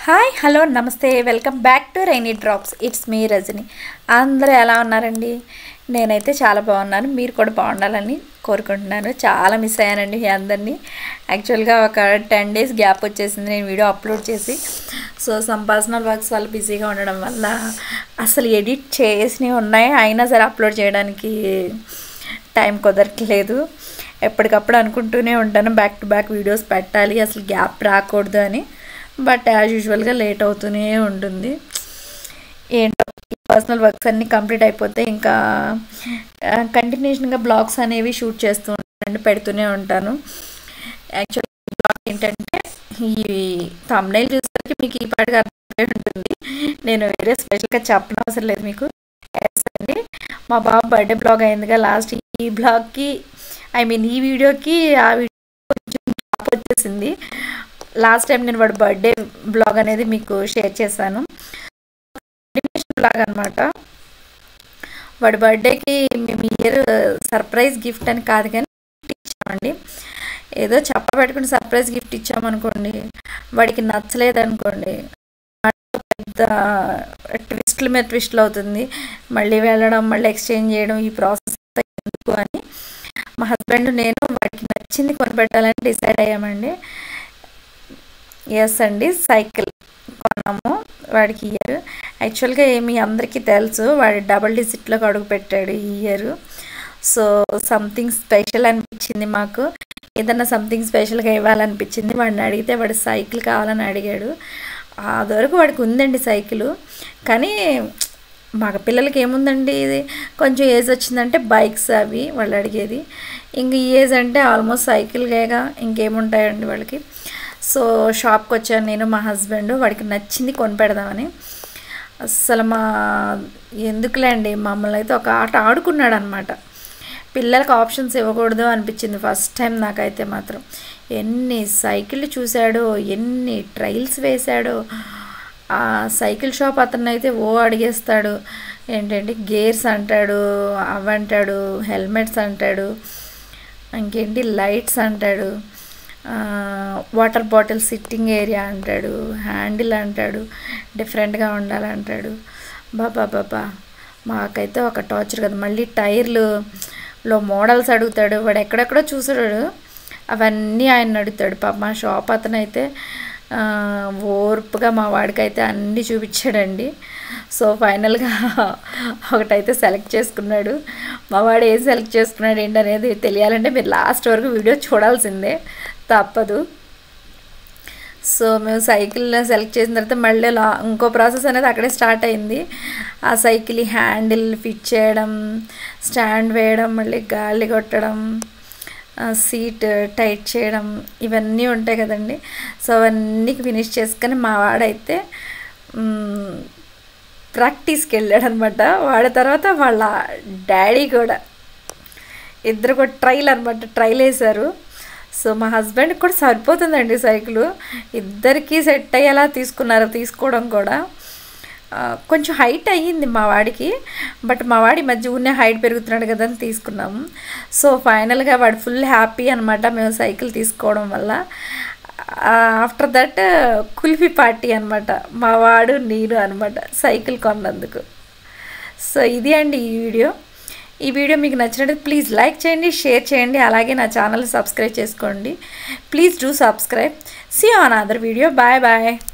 hi hello namaste welcome back to rainy drops it's me Rajani అందరూ ఎలా ఉన్నారండి నేనైతే చాలా బాగున్నాను మీరు కూడా బాగుండాలని కోరుకుంటున్నాను చాలా మిస్ అయ్యానండి మీ అందరినీ యాక్చువల్గా ఒక టెన్ డేస్ గ్యాప్ వచ్చేసింది నేను వీడియో అప్లోడ్ చేసి సో సమ్ పర్సనల్ వర్క్స్ వల్ల బిజీగా ఉండడం వల్ల అసలు ఎడిట్ చేసినవి ఉన్నాయి అయినా సరే అప్లోడ్ చేయడానికి టైం కుదరట్లేదు ఎప్పటికప్పుడు అనుకుంటూనే ఉంటాను బ్యాక్ టు బ్యాక్ వీడియోస్ పెట్టాలి అసలు గ్యాప్ రాకూడదు అని బట్ యాజ్ యూజువల్గా లేట్ అవుతూనే ఉంటుంది ఏంటో పర్సనల్ వర్క్స్ అన్నీ కంప్లీట్ అయిపోతే ఇంకా కంటిన్యూషన్గా బ్లాగ్స్ అనేవి షూట్ చేస్తూ ఉంటాను పెడుతూనే ఉంటాను యాక్చువల్ బ్లాగ్ ఏంటంటే ఈ తమ్నైల్ చూసేసరికి మీకు ఈ పాటగా అర్థమై ఉంటుంది నేను వేరే స్పెషల్గా చెప్పనవసరం లేదు మీకు Yes అండి మా బాబు బర్త్డే బ్లాగ్ అయిందిగా లాస్ట్ ఈ బ్లాగ్కి ఐ మీన్ ఈ వీడియోకి ఆ వీడియో కొంచెం గ్యాప్ వచ్చేసింది లాస్ట్ టైం నేను వాడి బర్త్డే బ్లాగ్ అనేది మీకు షేర్ చేశాను బ్లాగ్ అనమాట వాడి బర్త్డేకి మేము ఇయర్ సర్ప్రైజ్ గిఫ్ట్ అని కాదు కానీ gift ఇచ్చామండి ఏదో చెప్పబెట్టుకుని సర్ప్రైజ్ గిఫ్ట్ ఇచ్చామనుకోండి వాడికి నచ్చలేదు అనుకోండి పెద్ద ట్విస్ట్ల మీద ట్విస్ట్లు అవుతుంది మళ్ళీ వెళ్ళడం మళ్ళీ ఎక్స్చేంజ్ చేయడం ఈ ప్రాసెస్ ఎందుకు అని మా హస్బెండ్ నేను వాడికి నచ్చింది కొనిపెట్టాలని డిసైడ్ అయ్యామండి ఎస్ అండి సైకిల్ కొన్నాము వాడికి ఇయర్ యాక్చువల్గా ఏమి అందరికీ తెలుసు వాడు డబుల్ డిజిట్లోకి అడుగు పెట్టాడు ఈ ఇయర్ సో సంథింగ్ స్పెషల్ అనిపించింది మాకు ఏదన్నా సంథింగ్ స్పెషల్గా ఇవ్వాలనిపించింది వాడిని అడిగితే వాడు సైకిల్ కావాలని అడిగాడు అది వరకు వాడికి ఉందండి సైకిల్ కానీ మగ పిల్లలకి ఏముందండి ఇది కొంచెం ఏజ్ వచ్చిందంటే బైక్స్ అవి వాళ్ళు అడిగేది ఇంక ఈ ఏజ్ అంటే ఆల్మోస్ట్ సైకిల్గా ఇంకేముంటాయండి వాళ్ళకి సో షాప్కి వచ్చాను నేను మా హస్బెండ్ వాడికి నచ్చింది కొనిపెడదామని అస్సలు మా ఎందుకులే అండి మమ్మల్ని అయితే ఒక ఆట ఆడుకున్నాడు అనమాట పిల్లలకు ఆప్షన్స్ ఇవ్వకూడదు అనిపించింది ఫస్ట్ టైం నాకైతే మాత్రం ఎన్ని సైకిళ్ళు చూశాడో ఎన్ని ట్రైల్స్ వేశాడో ఆ సైకిల్ షాప్ అతను అయితే ఓ అడిగేస్తాడు ఏంటంటే గేర్స్ అంటాడు అవంటాడు హెల్మెట్స్ అంటాడు ఇంకేంటి లైట్స్ అంటాడు వాటర్ బాటిల్ సిట్టింగ్ ఏరియా అంటాడు హ్యాండిల్ అంటాడు డిఫరెంట్గా ఉండాలంటాడు బాబా బాబా మాకైతే ఒక టార్చర్ కదా మళ్ళీ టైర్లు లో మోడల్స్ అడుగుతాడు వాడు ఎక్కడెక్కడో చూసాడు అవన్నీ ఆయన అడుగుతాడు పాప మా షాప్ అతను అయితే ఓర్పుగా మా వాడికైతే అన్నీ చూపించాడండి సో ఫైనల్గా ఒకటైతే సెలెక్ట్ చేసుకున్నాడు మా వాడు ఏం సెలెక్ట్ చేసుకున్నాడు ఏంటనేది తెలియాలంటే మీరు లాస్ట్ వరకు వీడియో చూడాల్సిందే తప్పదు సో మేము సైకిల్ సెలెక్ట్ చేసిన తర్వాత మళ్ళీ లా ఇంకో ప్రాసెస్ అనేది అక్కడే స్టార్ట్ అయింది ఆ సైకిల్ హ్యాండిల్ ఫిట్ చేయడం స్టాండ్ వేయడం మళ్ళీ గాలి కొట్టడం సీట్ టైట్ చేయడం ఇవన్నీ ఉంటాయి కదండి సో అవన్నీ ఫినిష్ చేసుకొని మా వాడైతే ప్రాక్టీస్కి వెళ్ళాడు అనమాట వాడి తర్వాత వాళ్ళ డాడీ కూడా ఇద్దరు కూడా ట్రైల్ అనమాట ట్రైల్ వేశారు సో మా హస్బెండ్కి కూడా సరిపోతుందండి సైకిల్ ఇద్దరికి సెట్ అయ్యేలా తీసుకున్నారు తీసుకోవడం కూడా కొంచెం హైట్ అయ్యింది మా వాడికి బట్ మా వాడి మధ్య ఉన్న హైట్ పెరుగుతున్నాడు కదా అని తీసుకున్నాము సో ఫైనల్గా వాడు ఫుల్ హ్యాపీ అనమాట మేము సైకిల్ తీసుకోవడం వల్ల ఆఫ్టర్ దట్ కుల్ఫీ పార్టీ అనమాట మా వాడు నేను అనమాట సైకిల్ కొన్నందుకు సో ఇది అండి ఈ వీడియో ఈ వీడియో మీకు నచ్చినట్టు ప్లీజ్ లైక్ చేయండి షేర్ చేయండి అలాగే నా ఛానల్ సబ్స్క్రైబ్ చేసుకోండి please do subscribe see on other video bye bye